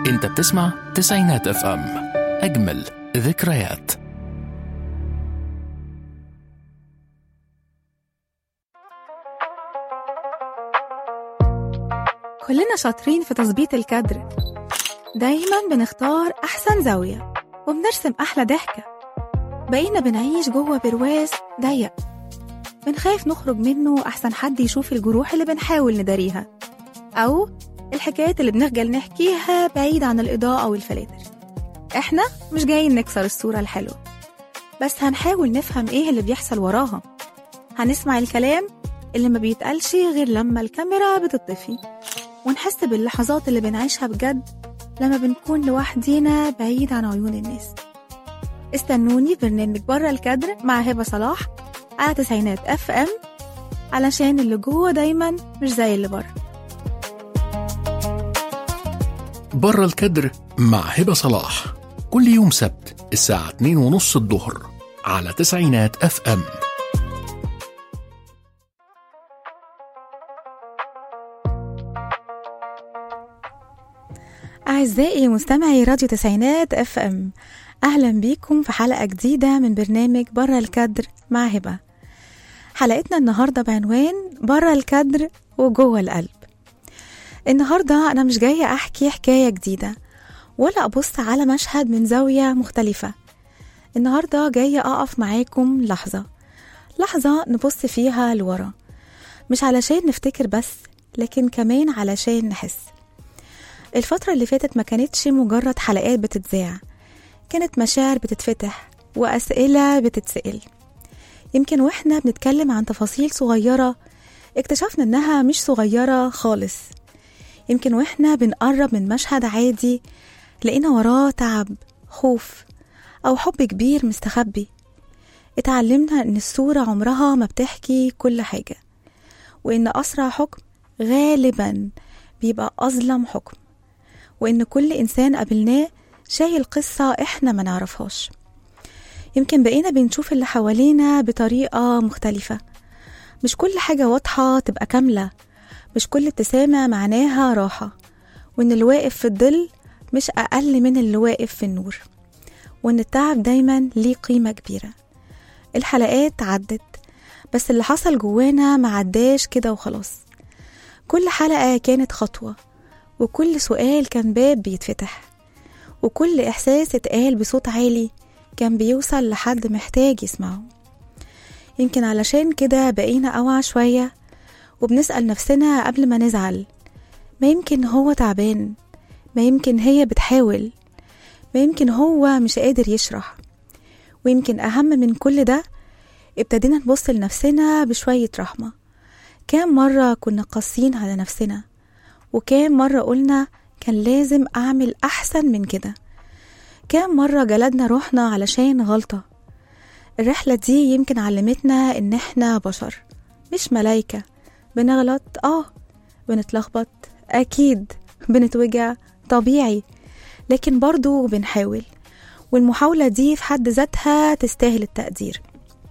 انت بتسمع تسعينات اف ام اجمل ذكريات كلنا شاطرين في تظبيط الكادر دايما بنختار أحسن زاوية وبنرسم أحلى ضحكة بقينا بنعيش جوه برواز ضيق بنخاف نخرج منه أحسن حد يشوف الجروح اللي بنحاول نداريها أو الحكايات اللي بنخجل نحكيها بعيد عن الإضاءة والفلاتر إحنا مش جايين نكسر الصورة الحلوة بس هنحاول نفهم إيه اللي بيحصل وراها هنسمع الكلام اللي ما بيتقالش غير لما الكاميرا بتطفي ونحس باللحظات اللي بنعيشها بجد لما بنكون لوحدينا بعيد عن عيون الناس استنوني في برنامج بره الكادر مع هبة صلاح على تسعينات اف ام علشان اللي جوه دايما مش زي اللي بره بره الكدر مع هبة صلاح كل يوم سبت الساعة 2 ونص الظهر على تسعينات اف ام أعزائي مستمعي راديو تسعينات اف ام أهلا بيكم في حلقة جديدة من برنامج بره الكادر مع هبة حلقتنا النهاردة بعنوان بره الكادر وجوه القلب النهاردة أنا مش جاية أحكي حكاية جديدة ولا أبص على مشهد من زاوية مختلفة النهاردة جاية أقف معاكم لحظة لحظة نبص فيها لورا مش علشان نفتكر بس لكن كمان علشان نحس الفترة اللي فاتت ما كانتش مجرد حلقات بتتذاع كانت مشاعر بتتفتح وأسئلة بتتسأل يمكن واحنا بنتكلم عن تفاصيل صغيرة اكتشفنا انها مش صغيرة خالص يمكن واحنا بنقرب من مشهد عادي لقينا وراه تعب خوف أو حب كبير مستخبي اتعلمنا ان الصورة عمرها ما بتحكي كل حاجة وان أسرع حكم غالبا بيبقى أظلم حكم وإن كل إنسان قابلناه شايل قصة إحنا ما نعرفهاش يمكن بقينا بنشوف اللي حوالينا بطريقة مختلفة مش كل حاجة واضحة تبقى كاملة مش كل ابتسامة معناها راحة وإن اللي واقف في الظل مش أقل من اللي واقف في النور وإن التعب دايما ليه قيمة كبيرة الحلقات عدت بس اللي حصل جوانا ما عداش كده وخلاص كل حلقة كانت خطوة وكل سؤال كان باب بيتفتح وكل إحساس اتقال بصوت عالي كان بيوصل لحد محتاج يسمعه يمكن علشان كده بقينا أوعى شوية وبنسأل نفسنا قبل ما نزعل ما يمكن هو تعبان ما يمكن هي بتحاول ما يمكن هو مش قادر يشرح ويمكن أهم من كل ده ابتدينا نبص لنفسنا بشوية رحمة كام مرة كنا قاسيين على نفسنا وكام مرة قلنا كان لازم أعمل أحسن من كده كام مرة جلدنا روحنا علشان غلطة الرحلة دي يمكن علمتنا إن إحنا بشر مش ملايكة بنغلط آه بنتلخبط أكيد بنتوجع طبيعي لكن برضو بنحاول والمحاولة دي في حد ذاتها تستاهل التقدير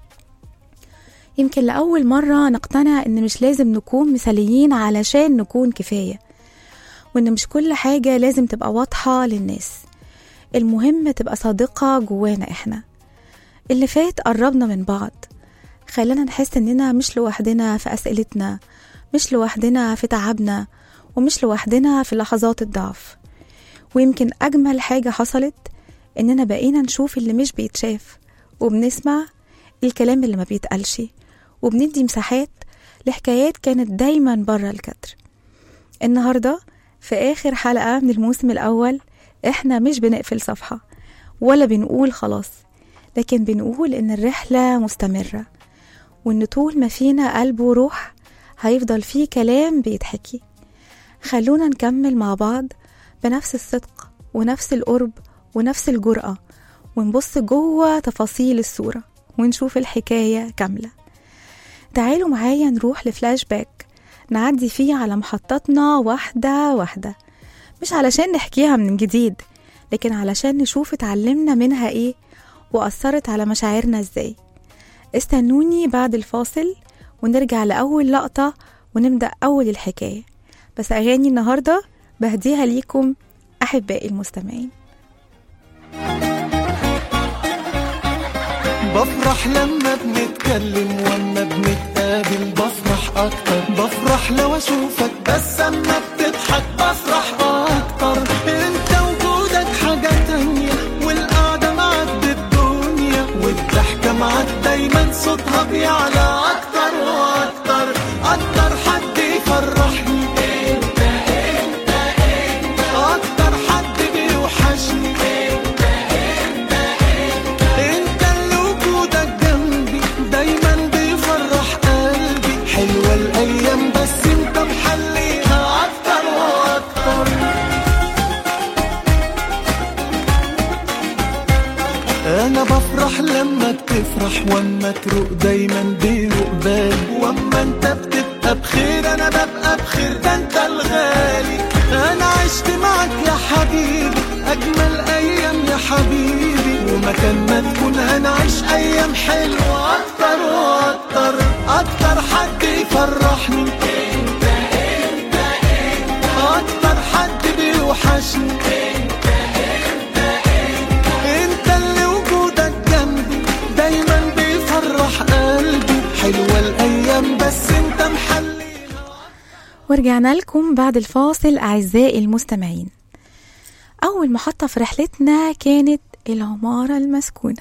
يمكن لأول مرة نقتنع إن مش لازم نكون مثاليين علشان نكون كفاية وإن مش كل حاجة لازم تبقى واضحة للناس المهم تبقى صادقة جوانا إحنا اللي فات قربنا من بعض خلانا نحس إننا مش لوحدنا في أسئلتنا مش لوحدنا في تعبنا ومش لوحدنا في لحظات الضعف ويمكن أجمل حاجة حصلت إننا بقينا نشوف اللي مش بيتشاف وبنسمع الكلام اللي ما بيتقالش وبندي مساحات لحكايات كانت دايما بره الكتر النهاردة في آخر حلقة من الموسم الأول إحنا مش بنقفل صفحة ولا بنقول خلاص لكن بنقول إن الرحلة مستمرة وإن طول ما فينا قلب وروح هيفضل فيه كلام بيتحكي خلونا نكمل مع بعض بنفس الصدق ونفس القرب ونفس الجرأة ونبص جوه تفاصيل الصورة ونشوف الحكاية كاملة تعالوا معايا نروح لفلاش باك نعدي فيه على محطاتنا واحدة واحدة مش علشان نحكيها من جديد لكن علشان نشوف اتعلمنا منها ايه وأثرت على مشاعرنا ازاي استنوني بعد الفاصل ونرجع لأول لقطة ونبدأ أول الحكاية بس أغاني النهاردة بهديها ليكم أحبائي المستمعين بفرح لما بنتكلم واما بنتقابل بفرح اكتر بفرح لو اشوفك بس اما بتضحك بفرح اكتر انت وجودك حاجة تانية والقعدة معاك بالدنيا والضحكة معاك دايما صوتها بيعلى اكتر واكتر اكتر حد يفرحني انت انت انت اكتر حد بيوحشني انت اللي وجودك جنبي دايما بيفرح قلبي حلوة الايام بس انت محليها اكتر واكتر انا بفرح لما بتفرح واما تروق دايما بيروق بالي واما انت بتبقى بخير انا ببقى بخير ده انت الغالي انا عشت معك يا حبيبي اجمل ايام يا حبيبي ومكان ما تكون هنعيش ايام حلوه اكتر واكتر اكتر حد يفرحني انت انت انت اكتر حد بيوحشني انت اللي وجودك جنبي دايما بيفرح قلبي حلوة الايام بس انت محليها ورجعنا لكم بعد الفاصل أعزائي المستمعين أول محطة في رحلتنا كانت العمارة المسكونة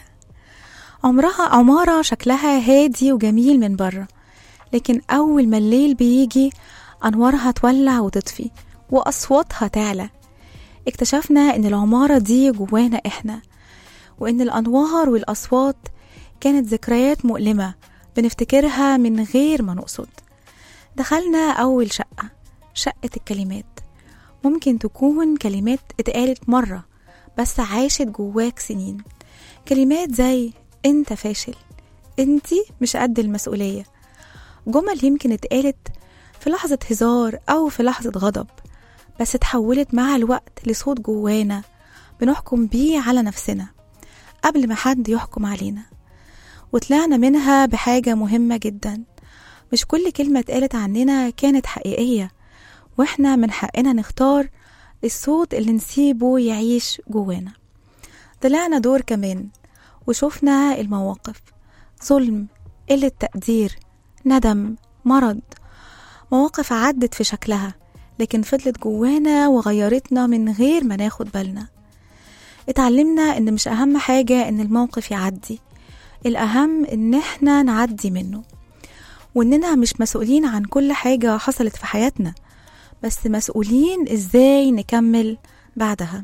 عمرها عمارة شكلها هادي وجميل من بره لكن أول ما الليل بيجي أنوارها تولع وتطفي وأصواتها تعلى اكتشفنا إن العمارة دي جوانا إحنا وإن الأنوار والأصوات كانت ذكريات مؤلمة بنفتكرها من غير ما نقصد دخلنا أول شقة شقة الكلمات ممكن تكون كلمات اتقالت مرة بس عاشت جواك سنين كلمات زي انت فاشل انتي مش قد المسؤولية جمل يمكن اتقالت في لحظة هزار أو في لحظة غضب بس اتحولت مع الوقت لصوت جوانا بنحكم بيه على نفسنا قبل ما حد يحكم علينا وطلعنا منها بحاجة مهمة جدا مش كل كلمة اتقالت عننا كانت حقيقية واحنا من حقنا نختار الصوت اللي نسيبه يعيش جوانا طلعنا دور كمان وشوفنا المواقف ظلم قلة تقدير ندم مرض مواقف عدت في شكلها لكن فضلت جوانا وغيرتنا من غير ما ناخد بالنا اتعلمنا ان مش اهم حاجة ان الموقف يعدي الاهم ان احنا نعدي منه واننا مش مسؤولين عن كل حاجة حصلت في حياتنا بس مسؤولين ازاي نكمل بعدها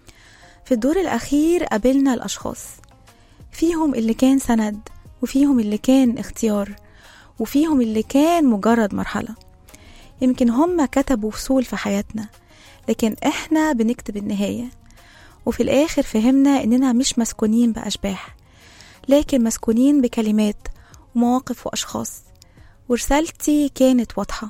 في الدور الاخير قابلنا الاشخاص فيهم اللي كان سند وفيهم اللي كان اختيار وفيهم اللي كان مجرد مرحلة يمكن هم كتبوا فصول في حياتنا لكن احنا بنكتب النهاية وفي الآخر فهمنا إننا مش مسكونين بأشباح لكن مسكونين بكلمات ومواقف وأشخاص ورسالتي كانت واضحة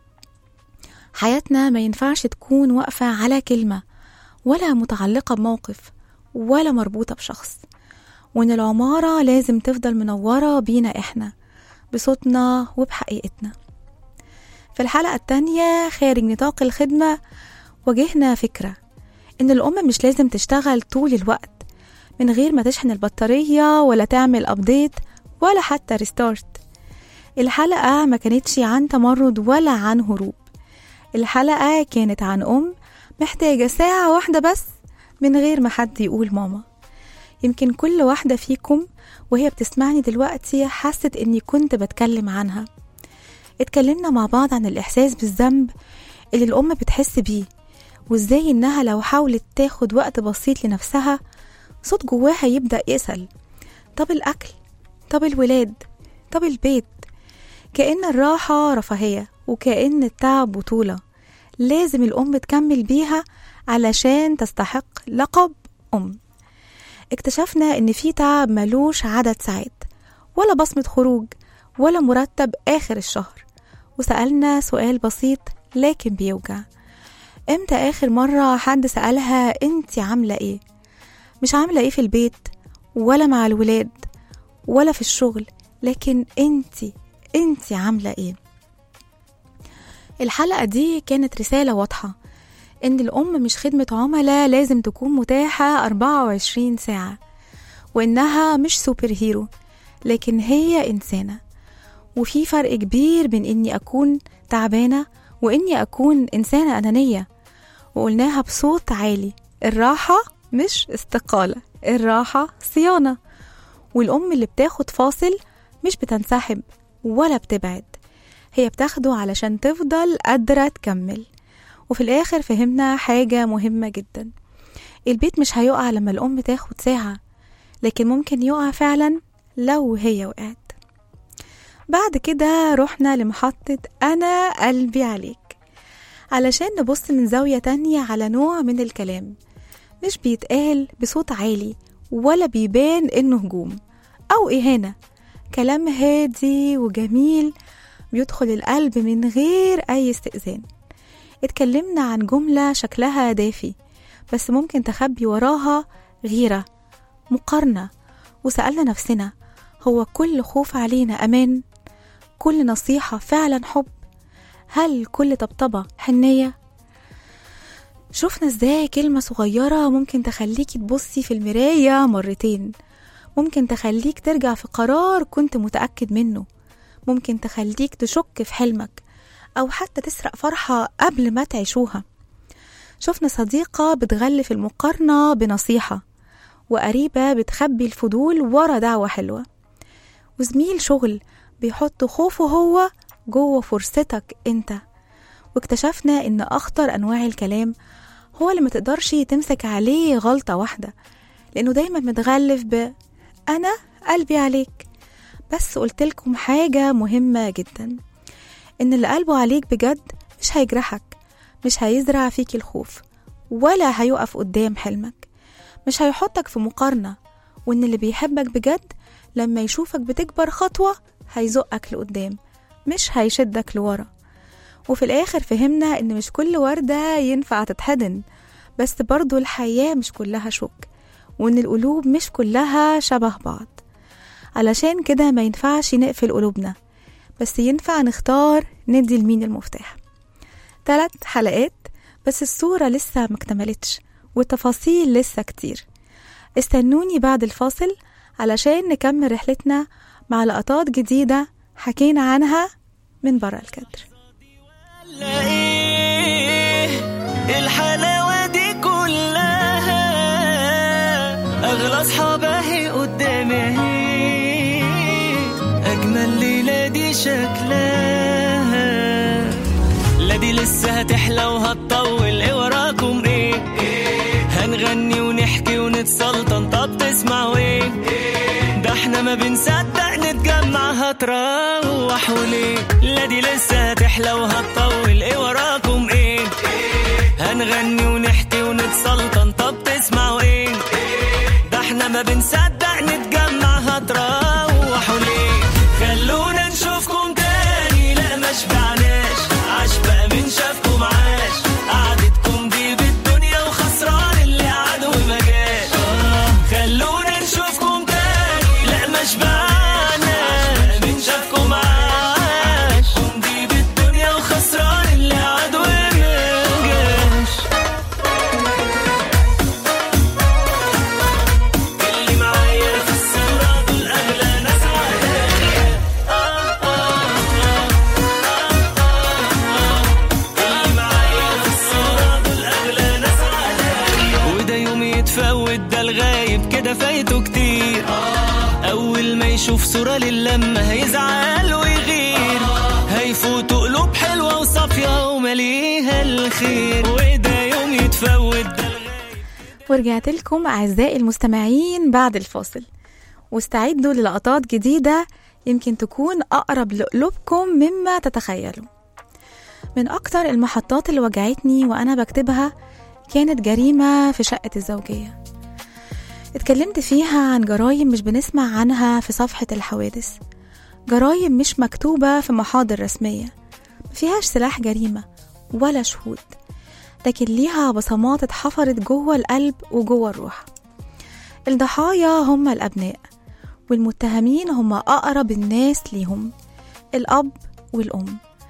حياتنا ما ينفعش تكون واقفة على كلمة ولا متعلقة بموقف ولا مربوطة بشخص وإن العمارة لازم تفضل منورة بينا إحنا بصوتنا وبحقيقتنا في الحلقة التانية خارج نطاق الخدمة واجهنا فكرة إن الأم مش لازم تشتغل طول الوقت من غير ما تشحن البطارية ولا تعمل أبديت ولا حتى ريستارت الحلقة ما كانتش عن تمرد ولا عن هروب الحلقة كانت عن أم محتاجة ساعة واحدة بس من غير ما حد يقول ماما يمكن كل واحدة فيكم وهي بتسمعني دلوقتي حست إني كنت بتكلم عنها اتكلمنا مع بعض عن الإحساس بالذنب اللي الأم بتحس بيه وإزاي إنها لو حاولت تاخد وقت بسيط لنفسها صوت جواها يبدأ يسأل طب الأكل طب الولاد طب البيت كأن الراحة رفاهية وكأن التعب بطولة لازم الأم تكمل بيها علشان تستحق لقب أم اكتشفنا إن في تعب ملوش عدد ساعات ولا بصمة خروج ولا مرتب آخر الشهر وسألنا سؤال بسيط لكن بيوجع امتى آخر مرة حد سألها انت عاملة ايه مش عاملة ايه في البيت ولا مع الولاد ولا في الشغل لكن انت انت عاملة ايه الحلقة دي كانت رسالة واضحة إن الأم مش خدمة عملاء لازم تكون متاحة 24 ساعة وإنها مش سوبر هيرو لكن هي إنسانة وفي فرق كبير بين إني أكون تعبانة وإني أكون إنسانة أنانية وقلناها بصوت عالي الراحة مش استقالة الراحة صيانة والأم اللي بتاخد فاصل مش بتنسحب ولا بتبعد هي بتاخده علشان تفضل قادرة تكمل وفي الآخر فهمنا حاجة مهمة جدا البيت مش هيقع لما الأم تاخد ساعة لكن ممكن يقع فعلا لو هي وقعت بعد كده رحنا لمحطة أنا قلبي عليك علشان نبص من زاوية تانية على نوع من الكلام مش بيتقال بصوت عالي ولا بيبان إنه هجوم أو إهانة كلام هادي وجميل بيدخل القلب من غير أي استئذان اتكلمنا عن جملة شكلها دافي بس ممكن تخبي وراها غيرة مقارنة وسألنا نفسنا هو كل خوف علينا أمان كل نصيحة فعلا حب هل كل طبطبة حنية شفنا ازاي كلمة صغيرة ممكن تخليكي تبصي في المراية مرتين ممكن تخليك ترجع في قرار كنت متأكد منه ممكن تخليك تشك في حلمك أو حتى تسرق فرحة قبل ما تعيشوها شفنا صديقة بتغلف المقارنة بنصيحة وقريبة بتخبي الفضول ورا دعوة حلوة وزميل شغل بيحط خوفه هو جوه فرصتك انت واكتشفنا ان اخطر انواع الكلام هو اللي ما تقدرش تمسك عليه غلطة واحدة لانه دايما متغلف ب انا قلبي عليك بس قلتلكم حاجة مهمة جدا ان اللي قلبه عليك بجد مش هيجرحك مش هيزرع فيك الخوف ولا هيقف قدام حلمك مش هيحطك في مقارنة وان اللي بيحبك بجد لما يشوفك بتكبر خطوة هيزقك لقدام مش هيشدك لورا وفي الآخر فهمنا إن مش كل وردة ينفع تتحضن بس برضو الحياة مش كلها شوك وإن القلوب مش كلها شبه بعض علشان كده ما ينفعش نقفل قلوبنا بس ينفع نختار ندي لمين المفتاح تلات حلقات بس الصورة لسه مكتملتش والتفاصيل لسه كتير استنوني بعد الفاصل علشان نكمل رحلتنا مع لقطات جديدة حكينا عنها من برا الكادر ولا ايه الحلاوة دي كلها اغلى اصحاب اهي قدامي اهي اجمل ليلة دي شكلها لا دي لسه هتحلى وهتطول ايه وراكم ايه هنغني ونحكي ونتسلطن طب تسمعوا ايه ده احنا ما بنصدق نتجمع هتروح وليه لا دي لسه هتحلى وهتطول ايه وراكم ايه هنغني ونحكي ونتسلطن طب تسمعوا ايه ده احنا ما بنصدق نتجمع هتروح وليه خلونا نشوفكم تاني لا ما شبعناش عاش بقى من شافكم عاش قعدتكم دي بالدنيا وخسران اللي قعد وما جاش خلونا نشوفكم تاني لا ما شبعناش من شافكم عاش دي بالدنيا وخسران اللي قعد وما جاش اللي معايا في الصورة دول أغلى ناس عليا اللي معايا في الصورة دول أغلى ناس عليا وده يوم يتفوت ده الغايب كده فايته كتير أول ما يشوف صورة للمة هيزعل ويغير هيفوتوا قلوب حلوة وصافية ومليها الخير وده يوم يتفوت ده الغايب ورجعت لكم أعزائي المستمعين بعد الفاصل واستعدوا للقطات جديدة يمكن تكون أقرب لقلوبكم مما تتخيلوا من أكتر المحطات اللي وجعتني وأنا بكتبها كانت جريمة في شقة الزوجية اتكلمت فيها عن جرايم مش بنسمع عنها في صفحة الحوادث جرايم مش مكتوبة في محاضر رسمية مفيهاش سلاح جريمة ولا شهود لكن ليها بصمات اتحفرت جوه القلب وجوه الروح الضحايا هم الأبناء والمتهمين هم أقرب الناس ليهم الأب والأم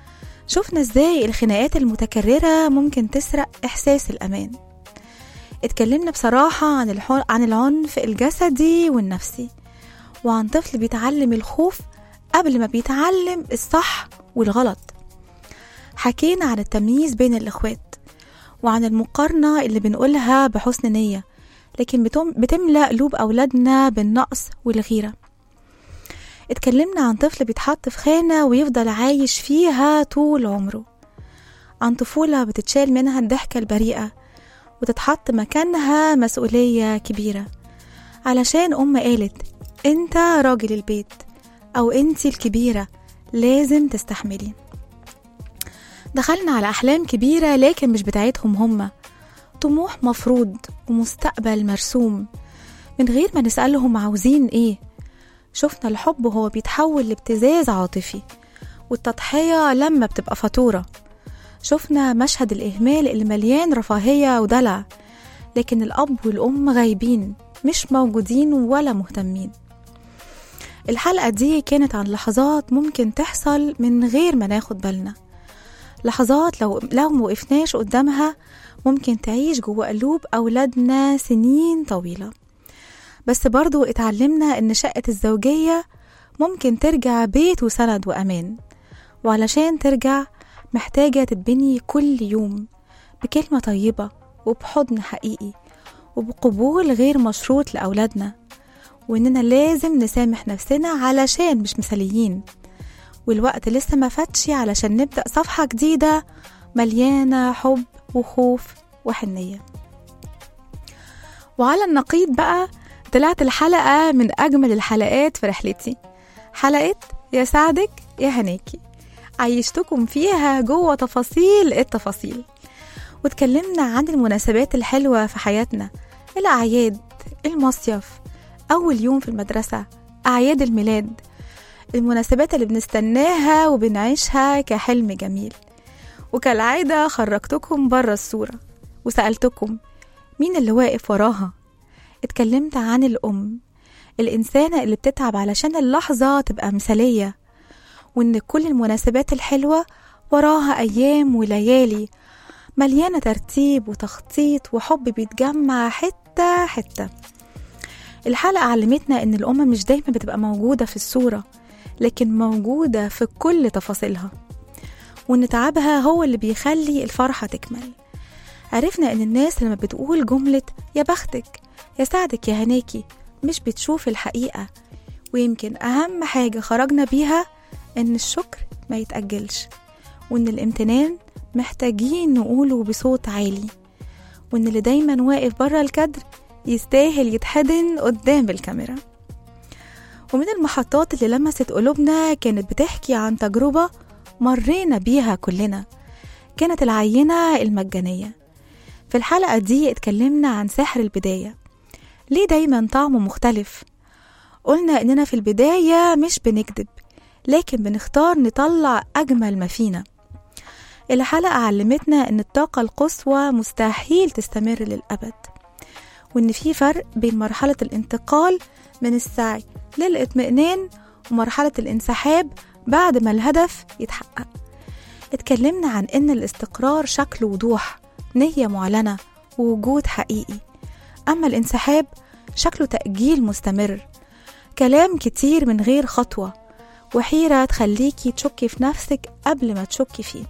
شفنا ازاي الخناقات المتكررة ممكن تسرق إحساس الأمان اتكلمنا بصراحة عن, الح... عن العنف الجسدي والنفسي وعن طفل بيتعلم الخوف قبل ما بيتعلم الصح والغلط حكينا عن التمييز بين الإخوات وعن المقارنة اللي بنقولها بحسن نية لكن بتم... بتملأ قلوب أولادنا بالنقص والغيرة اتكلمنا عن طفل بيتحط في خانة ويفضل عايش فيها طول عمره عن طفولة بتتشال منها الضحكة البريئة وتتحط مكانها مسؤولية كبيرة علشان أم قالت انت راجل البيت أو انت الكبيرة لازم تستحملي دخلنا على أحلام كبيرة لكن مش بتاعتهم هما طموح مفروض ومستقبل مرسوم من غير ما نسألهم عاوزين ايه شفنا الحب وهو بيتحول لابتزاز عاطفي والتضحية لما بتبقى فاتورة شفنا مشهد الإهمال اللي مليان رفاهية ودلع لكن الأب والأم غايبين مش موجودين ولا مهتمين الحلقة دي كانت عن لحظات ممكن تحصل من غير ما ناخد بالنا لحظات لو لو موقفناش قدامها ممكن تعيش جوه قلوب أولادنا سنين طويلة بس برضو اتعلمنا إن شقة الزوجية ممكن ترجع بيت وسند وأمان وعلشان ترجع محتاجة تتبني كل يوم بكلمة طيبة وبحضن حقيقي وبقبول غير مشروط لأولادنا وإننا لازم نسامح نفسنا علشان مش مثاليين والوقت لسه ما فاتش علشان نبدأ صفحة جديدة مليانة حب وخوف وحنية وعلى النقيض بقى طلعت الحلقة من أجمل الحلقات في رحلتي حلقة يا سعدك يا هناكي عيشتكم فيها جوه تفاصيل التفاصيل واتكلمنا عن المناسبات الحلوة في حياتنا الأعياد المصيف أول يوم في المدرسة أعياد الميلاد المناسبات اللي بنستناها وبنعيشها كحلم جميل وكالعادة خرجتكم بره الصورة وسألتكم مين اللي واقف وراها اتكلمت عن الأم الإنسانة اللي بتتعب علشان اللحظة تبقى مثالية وإن كل المناسبات الحلوة وراها أيام وليالي مليانة ترتيب وتخطيط وحب بيتجمع حتة حتة الحلقة علمتنا إن الأم مش دايما بتبقى موجودة في الصورة لكن موجودة في كل تفاصيلها وإن تعبها هو اللي بيخلي الفرحة تكمل عرفنا إن الناس لما بتقول جملة يا بختك يا سعدك يا هناكي مش بتشوف الحقيقة ويمكن أهم حاجة خرجنا بيها إن الشكر ما يتأجلش وإن الامتنان محتاجين نقوله بصوت عالي وإن اللي دايما واقف برا الكادر يستاهل يتحضن قدام الكاميرا ومن المحطات اللي لمست قلوبنا كانت بتحكي عن تجربة مرينا بيها كلنا كانت العينة المجانية في الحلقة دي اتكلمنا عن سحر البداية ليه دايما طعمه مختلف قلنا إننا في البداية مش بنكذب لكن بنختار نطلع أجمل ما فينا الحلقة علمتنا إن الطاقة القصوى مستحيل تستمر للأبد وإن في فرق بين مرحلة الانتقال من السعي للاطمئنان ومرحلة الانسحاب بعد ما الهدف يتحقق اتكلمنا عن إن الاستقرار شكل وضوح نية معلنة ووجود حقيقي أما الانسحاب شكله تأجيل مستمر كلام كتير من غير خطوة وحيرة تخليكي تشكي في نفسك قبل ما تشكي فيه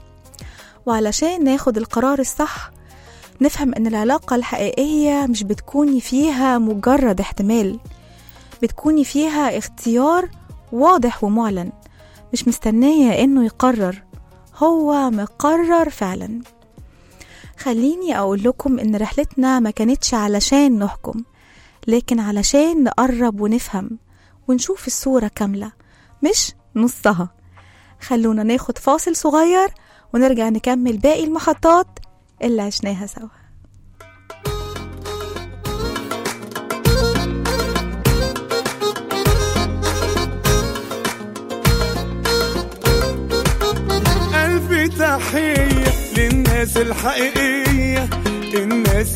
وعلشان ناخد القرار الصح نفهم ان العلاقة الحقيقية مش بتكوني فيها مجرد احتمال بتكوني فيها اختيار واضح ومعلن مش مستنية انه يقرر هو مقرر فعلا خليني اقول لكم ان رحلتنا ما كانتش علشان نحكم لكن علشان نقرب ونفهم ونشوف الصورة كاملة مش نصها خلونا ناخد فاصل صغير ونرجع نكمل باقي المحطات اللي عشناها سوا ألف تحية للناس الحقيقية الناس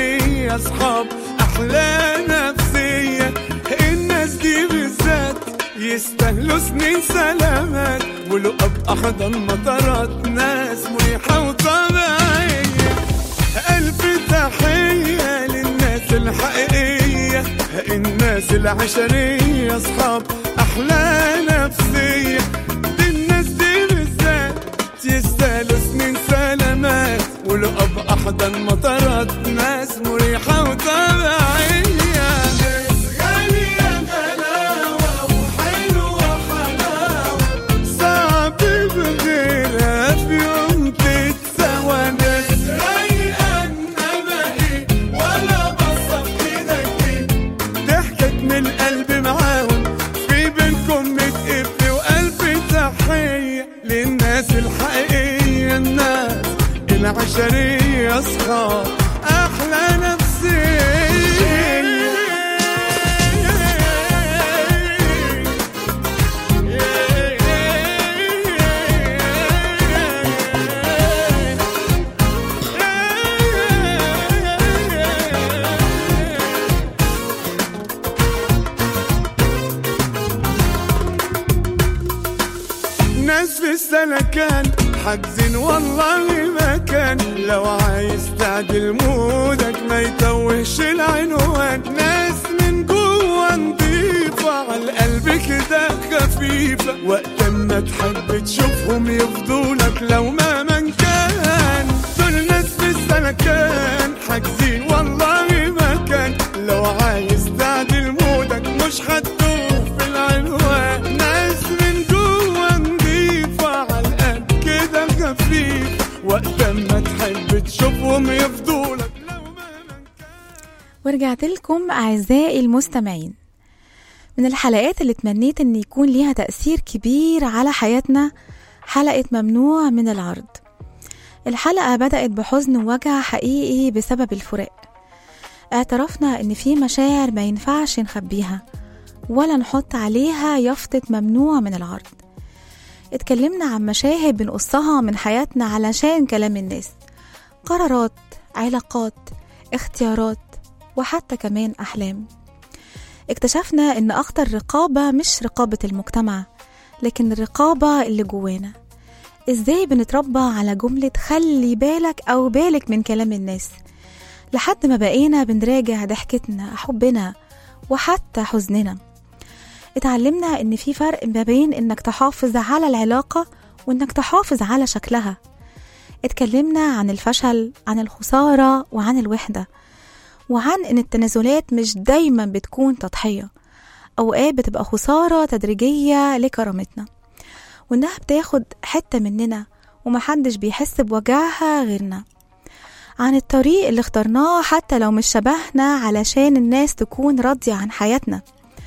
العشرية أصحاب أحلى نفسية الناس دي بالذات يستاهلوا سنين سلامات ولقى بأحضن مطرات ناس مريحة وطبيعية ألف تحية للناس الحقيقية الناس العشرية أصحاب أحلى نفسية دي الناس دي بالذات يستاهلوا سنين سلامات ولقى بأحضن مطرات ناس مريحة وطبيعية ناس غالية غلاوة وحلوة حلاوة صعب بغيرها في يوم تتسوى ناس رايقة انما ايه ولا بصف كده كده ضحكت من القلب معاهم في بينكم متقف وقلب تحية للناس الحقيقية الناس العشرية أصحاب أحلى نفسية ناس في السلكان حاجزين والله مكان لو عايز تعدل مودك ما يتوهش العنوان ناس من جوه نضيفة على القلب كده خفيفة وقت ما تحب تشوفهم يفضولك لو ما من كان دول ناس في السلكان حاجزين والله مكان لو عايز تعدل مودك مش هتدوب في العنوان ناس من جوه نضيفة على القلب كده خفيف وقت ما تحب تشوفهم يفضولك لو ما من ورجعت لكم أعزائي المستمعين من الحلقات اللي تمنيت أن يكون ليها تأثير كبير على حياتنا حلقة ممنوع من العرض الحلقة بدأت بحزن ووجع حقيقي بسبب الفراق اعترفنا ان في مشاعر ما ينفعش نخبيها ولا نحط عليها يافطة ممنوع من العرض اتكلمنا عن مشاهد بنقصها من حياتنا علشان كلام الناس قرارات علاقات اختيارات وحتى كمان أحلام اكتشفنا ان أخطر رقابة مش رقابة المجتمع لكن الرقابة اللي جوانا ازاي بنتربى على جملة خلي بالك أو بالك من كلام الناس لحد ما بقينا بنراجع ضحكتنا حبنا وحتى حزننا اتعلمنا ان في فرق ما بين انك تحافظ على العلاقة وانك تحافظ على شكلها اتكلمنا عن الفشل عن الخسارة وعن الوحدة وعن ان التنازلات مش دايما بتكون تضحية اوقات بتبقى خسارة تدريجية لكرامتنا وانها بتاخد حتة مننا ومحدش بيحس بوجعها غيرنا عن الطريق اللي اخترناه حتى لو مش شبهنا علشان الناس تكون راضية عن حياتنا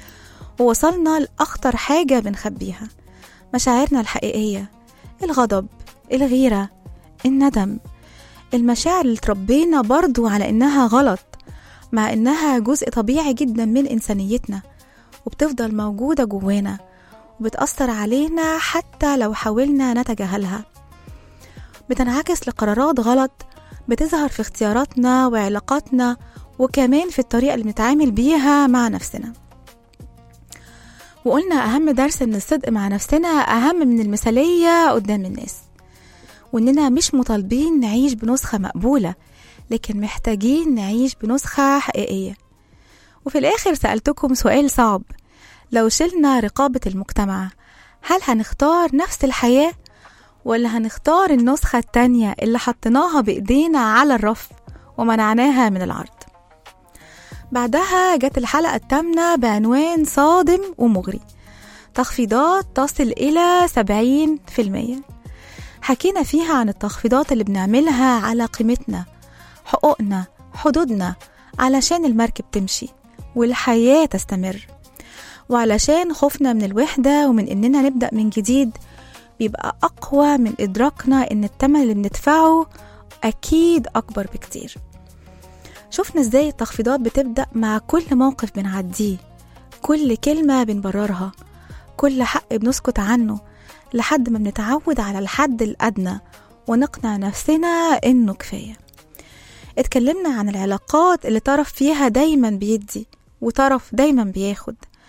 ووصلنا لأخطر حاجة بنخبيها مشاعرنا الحقيقية الغضب الغيرة الندم المشاعر اللي تربينا برضو على إنها غلط مع إنها جزء طبيعي جدا من إنسانيتنا وبتفضل موجودة جوانا وبتأثر علينا حتى لو حاولنا نتجاهلها بتنعكس لقرارات غلط بتظهر في اختياراتنا وعلاقاتنا وكمان في الطريقة اللي بنتعامل بيها مع نفسنا وقلنا أهم درس إن الصدق مع نفسنا أهم من المثالية قدام الناس وإننا مش مطالبين نعيش بنسخة مقبولة لكن محتاجين نعيش بنسخة حقيقية وفي الآخر سألتكم سؤال صعب لو شلنا رقابة المجتمع هل هنختار نفس الحياة ولا هنختار النسخة التانية اللي حطيناها بإيدينا على الرف ومنعناها من العرض بعدها جت الحلقة التامنة بعنوان صادم ومغري تخفيضات تصل إلى 70% حكينا فيها عن التخفيضات اللي بنعملها على قيمتنا حقوقنا حدودنا علشان المركب تمشي والحياة تستمر وعلشان خوفنا من الوحدة ومن إننا نبدأ من جديد بيبقى أقوى من إدراكنا إن التمن اللي بندفعه أكيد أكبر بكتير شفنا إزاي التخفيضات بتبدأ مع كل موقف بنعديه كل كلمة بنبررها كل حق بنسكت عنه لحد ما بنتعود على الحد الأدنى ونقنع نفسنا إنه كفاية اتكلمنا عن العلاقات اللي طرف فيها دايما بيدي وطرف دايما بياخد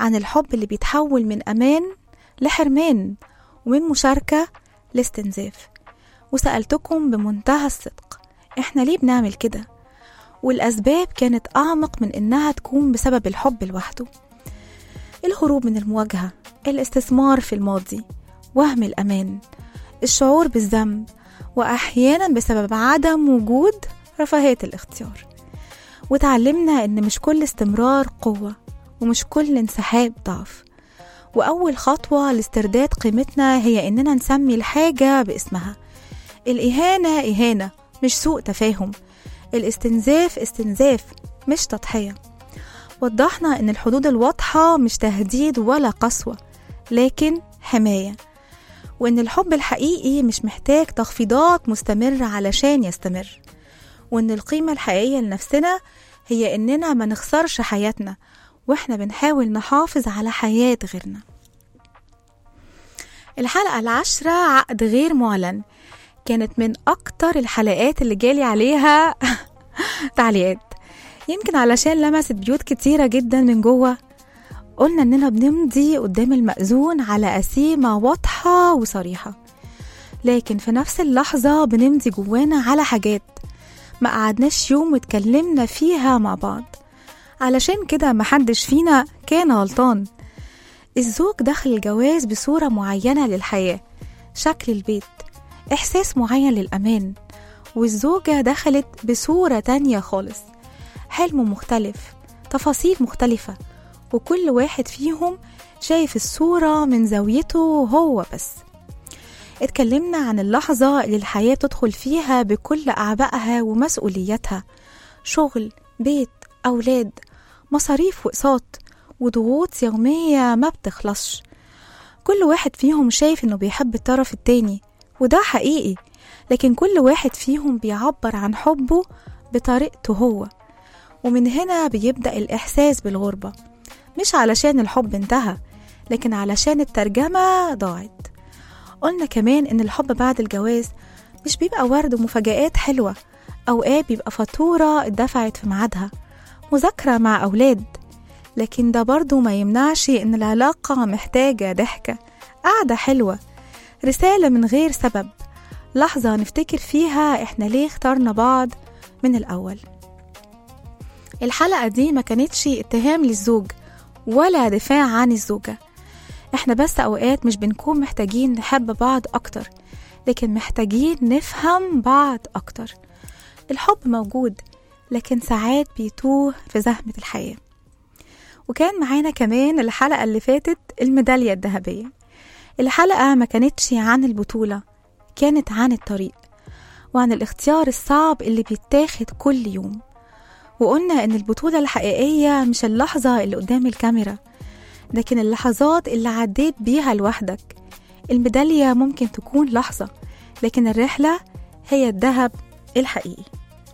عن الحب اللي بيتحول من أمان لحرمان ومن مشاركة لاستنزاف وسألتكم بمنتهى الصدق إحنا ليه بنعمل كده؟ والأسباب كانت أعمق من إنها تكون بسبب الحب لوحده الهروب من المواجهة الاستثمار في الماضي وهم الأمان الشعور بالذنب وأحيانا بسبب عدم وجود رفاهية الاختيار وتعلمنا إن مش كل استمرار قوة ومش كل انسحاب ضعف وأول خطوة لاسترداد قيمتنا هي إننا نسمي الحاجة باسمها الإهانة إهانة مش سوء تفاهم الاستنزاف استنزاف مش تضحية وضحنا إن الحدود الواضحة مش تهديد ولا قسوة لكن حماية وإن الحب الحقيقي مش محتاج تخفيضات مستمرة علشان يستمر وإن القيمة الحقيقية لنفسنا هي إننا ما نخسرش حياتنا وإحنا بنحاول نحافظ على حياة غيرنا الحلقة العاشرة عقد غير معلن كانت من أكتر الحلقات اللي جالي عليها تعليقات يمكن علشان لمست بيوت كتيرة جدا من جوه قلنا إننا بنمضي قدام المأذون على قسيمة واضحة وصريحة لكن في نفس اللحظة بنمضي جوانا على حاجات ما قعدناش يوم واتكلمنا فيها مع بعض علشان كده محدش فينا كان غلطان الزوج دخل الجواز بصورة معينة للحياة شكل البيت إحساس معين للأمان والزوجة دخلت بصورة تانية خالص حلم مختلف تفاصيل مختلفة وكل واحد فيهم شايف الصورة من زاويته هو بس اتكلمنا عن اللحظة اللي الحياة بتدخل فيها بكل أعبائها ومسؤولياتها شغل بيت أولاد مصاريف وأقساط وضغوط يومية ما بتخلصش كل واحد فيهم شايف إنه بيحب الطرف التاني وده حقيقي لكن كل واحد فيهم بيعبر عن حبه بطريقته هو ومن هنا بيبدأ الإحساس بالغربة مش علشان الحب انتهى لكن علشان الترجمة ضاعت قلنا كمان إن الحب بعد الجواز مش بيبقى ورد ومفاجآت حلوة أوقات بيبقى فاتورة اتدفعت في ميعادها مذاكرة مع أولاد لكن ده برضو ما يمنعش إن العلاقة محتاجة ضحكة قعدة حلوة رسالة من غير سبب لحظة نفتكر فيها إحنا ليه اخترنا بعض من الأول الحلقة دي ما كانتش اتهام للزوج ولا دفاع عن الزوجة احنا بس أوقات مش بنكون محتاجين نحب بعض أكتر لكن محتاجين نفهم بعض أكتر الحب موجود لكن ساعات بيتوه في زحمة الحياة وكان معانا كمان الحلقة اللي فاتت الميدالية الذهبية الحلقة ما كانتش عن البطولة كانت عن الطريق وعن الاختيار الصعب اللي بيتاخد كل يوم وقلنا إن البطولة الحقيقية مش اللحظة اللي قدام الكاميرا لكن اللحظات اللي عديت بيها لوحدك الميدالية ممكن تكون لحظة لكن الرحلة هي الذهب الحقيقي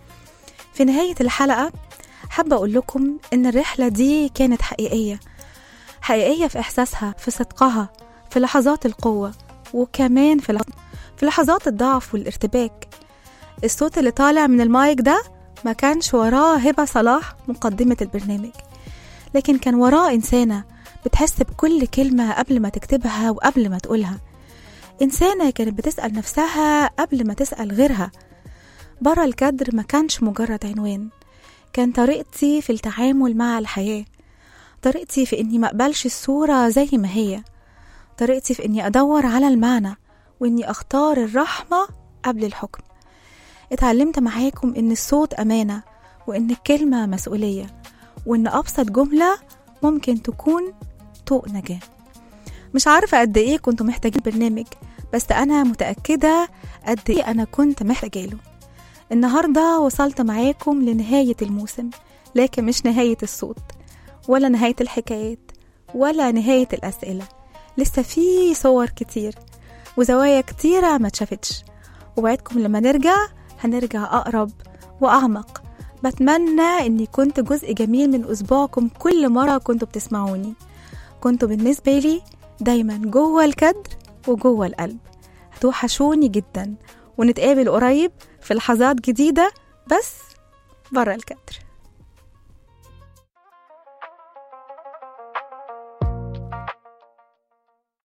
في نهاية الحلقة حابة أقول لكم إن الرحلة دي كانت حقيقية حقيقية في إحساسها في صدقها في لحظات القوة وكمان في لحظات, في لحظات الضعف والارتباك الصوت اللي طالع من المايك ده ما كانش وراه هبة صلاح مقدمة البرنامج لكن كان وراه إنسانة بتحس بكل كلمة قبل ما تكتبها وقبل ما تقولها إنسانة كانت بتسأل نفسها قبل ما تسأل غيرها برا الكدر ما كانش مجرد عنوان كان طريقتي في التعامل مع الحياة طريقتي في إني مقبلش الصورة زي ما هي طريقتي في إني أدور على المعنى وإني أختار الرحمة قبل الحكم اتعلمت معاكم إن الصوت أمانة وإن الكلمة مسؤولية وإن أبسط جملة ممكن تكون طوق نجاة مش عارفة قد إيه كنتوا محتاجين برنامج بس أنا متأكدة قد إيه أنا كنت محتاجاله النهاردة وصلت معاكم لنهاية الموسم لكن مش نهاية الصوت ولا نهاية الحكايات ولا نهاية الأسئلة لسه في صور كتير وزوايا كتيرة ما اتشافتش ووعدكم لما نرجع هنرجع أقرب وأعمق بتمنى إني كنت جزء جميل من أسبوعكم كل مرة كنتوا بتسمعوني كنتوا بالنسبة لي دايما جوه الكدر وجوه القلب هتوحشوني جدا ونتقابل قريب في لحظات جديدة بس برا الكدر